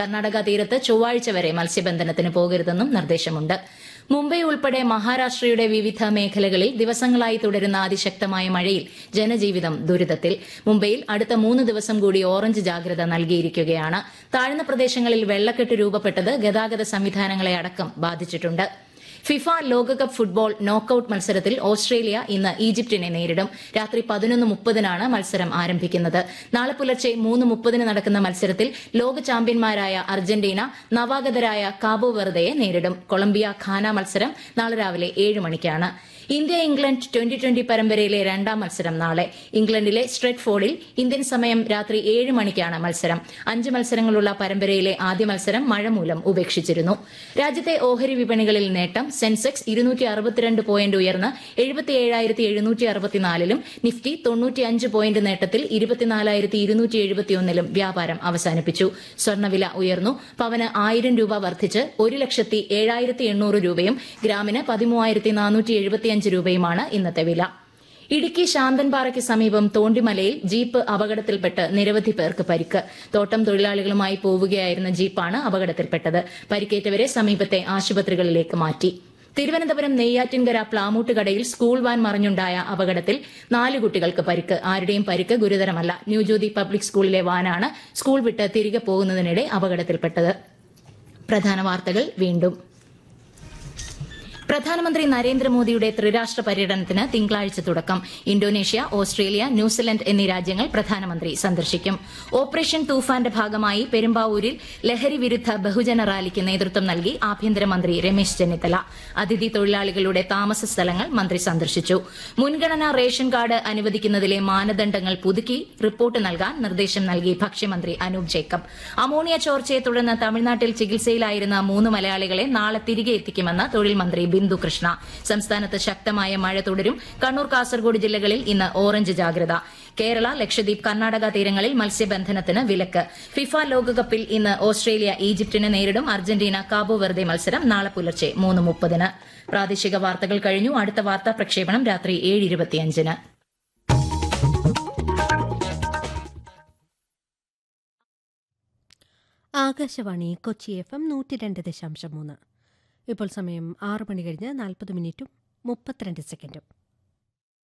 കർണാടക തീരത്ത് ചൊവ്വാഴ്ച വരെ മത്സ്യബന്ധനത്തിന് പോകരുതെന്നും നിർദ്ദേശമുണ്ട് മുംബൈ ഉൾപ്പെടെ മഹാരാഷ്ട്രയുടെ വിവിധ മേഖലകളിൽ ദിവസങ്ങളായി തുടരുന്ന അതിശക്തമായ മഴയിൽ ജനജീവിതം ദുരിതത്തിൽ മുംബൈയിൽ അടുത്ത മൂന്ന് ദിവസം കൂടി ഓറഞ്ച് ജാഗ്രത നൽകിയിരിക്കുകയാണ് താഴ്ന്ന പ്രദേശങ്ങളിൽ വെള്ളക്കെട്ട് രൂപപ്പെട്ടത് ഗതാഗത സംവിധാനങ്ങളെ അടക്കം ബാധിച്ചിട്ടുണ്ട് ഫിഫ ലോകകപ്പ് ഫുട്ബോൾ നോക്കൌട്ട് മത്സരത്തിൽ ഓസ്ട്രേലിയ ഇന്ന് ഈജിപ്തിനെ നേരിടും രാത്രി പതിനൊന്ന് മുപ്പതിനാണ് മത്സരം ആരംഭിക്കുന്നത് നാളെ പുലർച്ചെ മൂന്ന് മുപ്പതിന് നടക്കുന്ന മത്സരത്തിൽ ലോക ചാമ്പ്യന്മാരായ അർജന്റീന നവാഗതരായ കാബോ വെർദയെ നേരിടും കൊളംബിയ ഖാന മത്സരം നാളെ രാവിലെ ഏഴ് മണിക്കാണ് ഇന്ത്യ ഇംഗ്ലണ്ട് ട്വന്റി ട്വന്റി പരമ്പരയിലെ രണ്ടാം മത്സരം നാളെ ഇംഗ്ലണ്ടിലെ സ്ട്രെറ്റ്ഫോർഡിൽ ഇന്ത്യൻ സമയം രാത്രി ഏഴ് മണിക്കാണ് മത്സരം അഞ്ച് മത്സരങ്ങളുള്ള പരമ്പരയിലെ ആദ്യ മത്സരം മഴ മൂലം ഉപേക്ഷിച്ചിരുന്നു രാജ്യത്തെ ഓഹരി വിപണികളിൽ നേട്ടം സെൻസെക്സ് ഇരുന്നൂറ്റി അറുപത്തിരണ്ട് പോയിന്റ് ഉയർന്ന് എഴുപത്തിയേഴായിരത്തി എഴുന്നൂറ്റി അറുപത്തിനാലിലും നിഫ്റ്റി തൊണ്ണൂറ്റിയഞ്ച് പോയിന്റ് നേട്ടത്തിൽ ഇരുപത്തിനാലായിരത്തി ഇരുന്നൂറ്റി എഴുപത്തിയൊന്നിലും വ്യാപാരം അവസാനിപ്പിച്ചു സ്വർണ്ണവില ഉയർന്നു പവന് ആയിരം രൂപ വർദ്ധിച്ച് ഒരു ലക്ഷത്തി ഏഴായിരത്തി എണ്ണൂറ് രൂപയും ഗ്രാമിന് പതിമൂവായിരത്തി നാനൂറ്റി എഴുപത്തിയഞ്ച് രൂപയുമാണ് ഇന്നത്തെ വില ഇടുക്കി ശാന്തൻപാറയ്ക്ക് സമീപം തോണ്ടിമലയിൽ ജീപ്പ് അപകടത്തിൽപ്പെട്ട് നിരവധി പേർക്ക് പരിക്ക് തോട്ടം തൊഴിലാളികളുമായി പോവുകയായിരുന്ന ജീപ്പാണ് അപകടത്തിൽപ്പെട്ടത് പരിക്കേറ്റവരെ സമീപത്തെ ആശുപത്രികളിലേക്ക് മാറ്റി തിരുവനന്തപുരം നെയ്യാറ്റിൻകര പ്ലാമൂട്ടുകടയിൽ സ്കൂൾ വാൻ മറിഞ്ഞുണ്ടായ അപകടത്തിൽ നാല് കുട്ടികൾക്ക് പരിക്ക് ആരുടെയും പരിക്ക് ഗുരുതരമല്ല ന്യൂജ്യോതി പബ്ലിക് സ്കൂളിലെ വാനാണ് സ്കൂൾ വിട്ട് തിരികെ പോകുന്നതിനിടെ അപകടത്തിൽപ്പെട്ടത് പ്രധാന വാർത്തകൾ വീണ്ടും പ്രധാനമന്ത്രി നരേന്ദ്രമോദിയുടെ ത്രിരാഷ്ട്ര പര്യടനത്തിന് തിങ്കളാഴ്ച തുടക്കം ഇന്തോനേഷ്യ ഓസ്ട്രേലിയ ന്യൂസിലൻഡ് എന്നീ രാജ്യങ്ങൾ പ്രധാനമന്ത്രി സന്ദർശിക്കും ഓപ്പറേഷൻ തൂഫാന്റെ ഭാഗമായി പെരുമ്പാവൂരിൽ ലഹരി വിരുദ്ധ ബഹുജന റാലിക്ക് നേതൃത്വം നൽകി ആഭ്യന്തരമന്ത്രി രമേശ് ചെന്നിത്തല അതിഥി തൊഴിലാളികളുടെ താമസ സ്ഥലങ്ങൾ മന്ത്രി സന്ദർശിച്ചു മുൻഗണനാ റേഷൻ കാർഡ് അനുവദിക്കുന്നതിലെ മാനദണ്ഡങ്ങൾ പുതുക്കി റിപ്പോർട്ട് നൽകാൻ നിർദ്ദേശം നൽകി ഭക്ഷ്യമന്ത്രി അനൂപ് ജേക്കബ് അമോണിയ ചോർച്ചയെ തുടർന്ന് തമിഴ്നാട്ടിൽ ചികിത്സയിലായിരുന്ന മൂന്ന് മലയാളികളെ നാളെ തിരികെ എത്തിക്കുമെന്ന് തൊഴിൽ മന്ത്രി ബിന്ദു കൃഷ്ണ സംസ്ഥാനത്ത് ശക്തമായ മഴ തുടരും കണ്ണൂർ കാസർഗോഡ് ജില്ലകളിൽ ഇന്ന് ഓറഞ്ച് ജാഗ്രത കേരള ലക്ഷദ്വീപ് കർണാടക തീരങ്ങളിൽ മത്സ്യബന്ധനത്തിന് വിലക്ക് ഫിഫ ലോകകപ്പിൽ ഇന്ന് ഓസ്ട്രേലിയ ഈജിപ്തിനെ നേരിടും അർജന്റീന കാബോ വെർദെ മത്സരം നാളെ പുലർച്ചെ മൂന്ന് മുപ്പതിന് പ്രാദേശിക വാർത്തകൾ കഴിഞ്ഞു അടുത്ത വാർത്താ പ്രക്ഷേപണം രാത്രി ഏഴ് ഇരുപത്തിയഞ്ചിന് ആകാശവാണി കൊച്ചി എഫ് എം നൂറ്റി രണ്ട് ദശാംശം മൂന്ന് ഇപ്പോൾ സമയം ആറ് മണി കഴിഞ്ഞ് നാൽപ്പത് മിനിറ്റും മുപ്പത്തിരണ്ട് സെക്കൻഡും